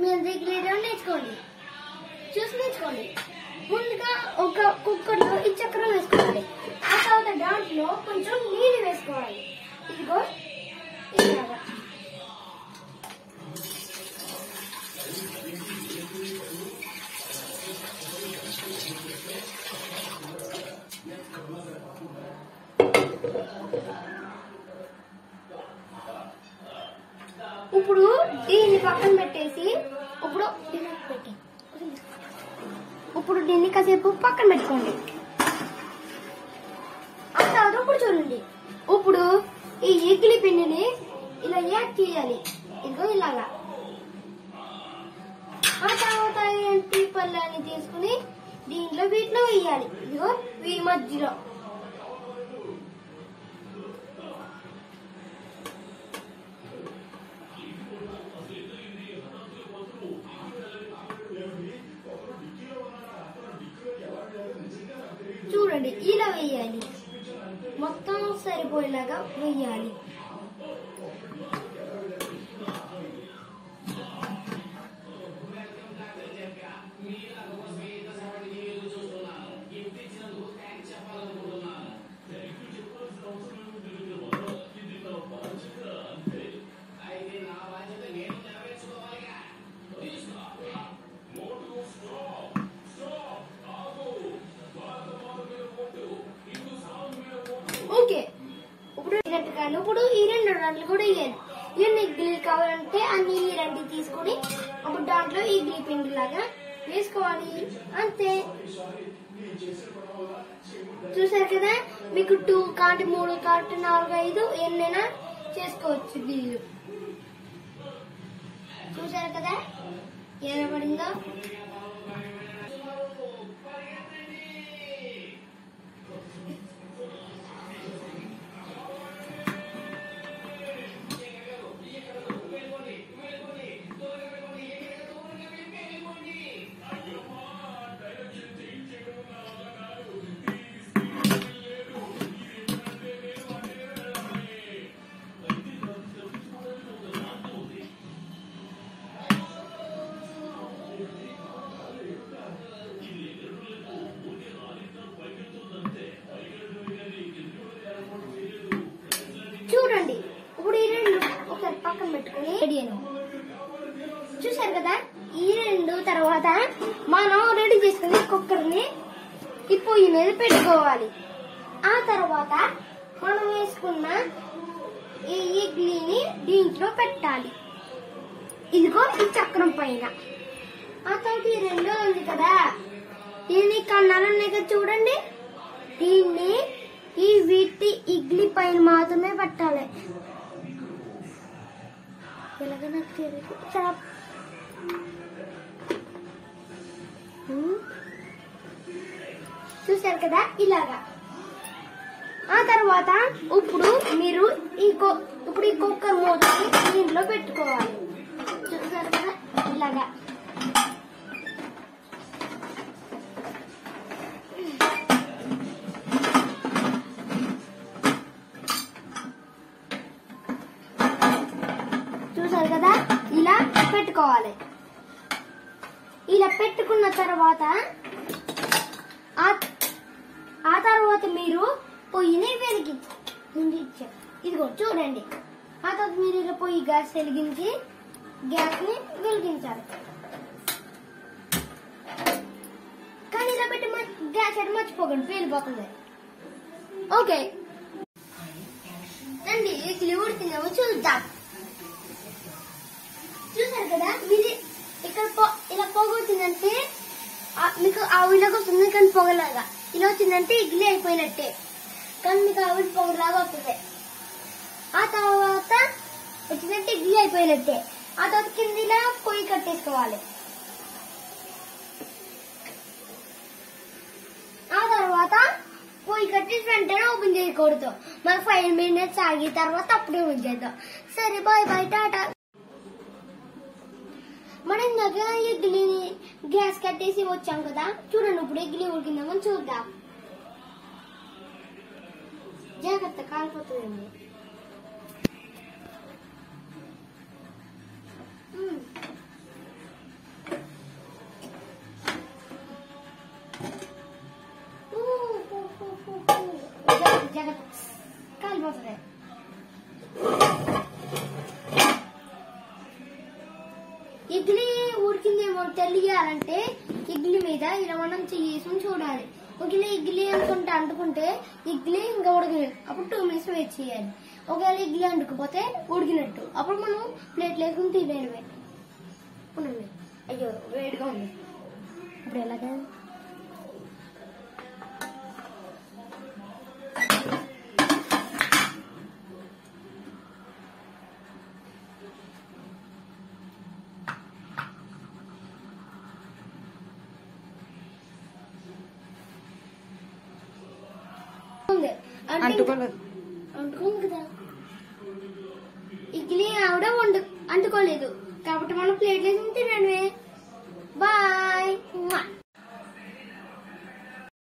మీరు దగ్గర నేర్చుకోండి చూసి నేర్చుకోండి ముందుగా ఒక కుక్కర్లో ఈ చక్రం వేసుకోవాలి ఆ తర్వాత దాంట్లో కొంచెం నీళ్ళు వేసుకోవాలి ఇదిగో ఇలాగా ఇప్పుడు దీన్ని పక్కన పెట్టేసి ఇప్పుడు దీన్ని పెట్టి ఇప్పుడు దీన్ని కాసేపు పక్కన పెట్టుకోండి ఆ తర్వాత ఇప్పుడు చూడండి ఇప్పుడు ఈ ఇడ్లీ పిండిని ఇలా యాడ్ చేయాలి ఇదిగో ఇలాగా ఆ తర్వాత ఏంటి పళ్ళని తీసుకుని దీంట్లో వీటిలో వేయాలి ఇదిగో ఈ మధ్యలో చూడండి ఇలా వేయాలి మొత్తం సరిపోయేలాగా వేయాలి ఓకే ఇప్పుడు కానీ ఇప్పుడు ఈ రెండు రండ్లు కూడా వేయాలి ఎన్ని ఇడ్లీ కావాలంటే అన్ని ఈ రెండు తీసుకొని అప్పుడు దాంట్లో ఇడ్లీ పిండి లాగా వేసుకోవాలి అంతే చూసారు కదా మీకు టూ కాటి మూడు కాటి నాలుగు ఐదు ఎన్నైనా చేసుకోవచ్చు ఇడ్లీలు చూసారు కదా ఎలా పడిందో చూడండి ఇప్పుడు ఈ రెండు ఒకసారి పక్కన పెట్టుకుని రెడీ అయినా చూసారు కదా ఈ రెండు తర్వాత మనం రెడీ చేసుకుని కుక్కర్ ని ఈ పొయ్యి మీద పెట్టుకోవాలి ఆ తర్వాత మనం వేసుకున్న ఈ ఇడ్లీని దీంట్లో పెట్టాలి ఇదిగో ఈ చక్రం పైన ఆ తర్వాత ఈ రెండో ఉంది కదా దీని కన్నాలు ఉన్నాయి కదా చూడండి దీన్ని ఈ వీటి ఇడ్లీ పైన మాత్రమే పెట్టాలి ఎలాగ నాకు తెలియదు చాలా హ్మ్. చూశారు కదా ఇలాగా ఆ తర్వాత ఇప్పుడు మీరు ఈ కో- ఇప్పుడు ఈ కుక్కర్ మూతని దీంట్లో పెట్టుకోవాలి చూసారు కదా ఇలాగా చూసారు కదా ఇలా పెట్టుకోవాలి ఇలా పెట్టుకున్న తర్వాత ఆ ఆ తర్వాత మీరు పొయ్యిని వెలిగించాలి ముందు ఇచ్చారు ఇదిగో చూడండి ఆ తర్వాత మీరు ఇలా పొయ్యి గ్యాస్ వెలిగించి గ్యాస్ ని వెలిగించాలి కానీ ఇలా పెట్టి మ- గ్యాస్ అయితే మర్చిపోకండి పేలిపోతుంది ఓకే రండి ఇడ్లీ ఉడికిందేమో చూద్దాం చూసారు కదా మీది ఇక్కడ పొ- ఇలా పొగ వచ్చిందంటే ఆ- మీకు ఆవిడలాగా వస్తుంది కానీ పొగలాగా ఇలా వచ్చిందంటే ఇడ్లీ అయిపోయినట్టే కానీ మీకు ఆవిడ పొగలాగా వస్తుంది ఆ తర్వాత వచ్చిందంటే ఇడ్లీ అయిపోయినట్టే ఆ తర్వాత కింద ఇలా పొయ్యి కట్టేసుకోవాలి ఆ తర్వాత పొయ్యి కట్టేసి వెంటనే ఓపెన్ చేయకూడదు మన ఫైవ్ మినిట్స్ ఆగిన తర్వాత అప్పుడే ఓపెన్ చేద్దాం సరే బాయ్ బాయ్ టాటా మనం ఇందాక ఇడ్లీని గ్యాస్ కట్టేసి వచ్చాం కదా చూడండి ఇప్పుడు ఇడ్లీ ఉడికిందామని చూద్దాం జాగ్రత్త కాలిపోతుందండి మ్మ్. ఇడ్లీ ఉడికిందేమో తెలియాలంటే ఇడ్లీ మీద ఇలా మనం చేసుకుని చూడాలి ఒకవేళ ఇడ్లీ అనుకుంటే అంటుకుంటే ఇడ్లీ ఇంకా ఉడకలేదు అప్పుడు టూ మినిట్స్ వెయిట్ చేయాలి ఒకవేళ ఇడ్లీ అంటుకుపోతే ఉడికినట్టు అప్పుడు మనం ప్లేట్ వేసుకుని తినేయడమే ఉండండి అయ్యో వేడిగా ఉంది ఇప్పుడు ఎలాగా ఉంది అంటే అంటుకోలేదు అంటుకోండి కదా ఇడ్లీ ఆవిడ వండు అంటుకోలేదు కాబట్టి మనం ప్లేట్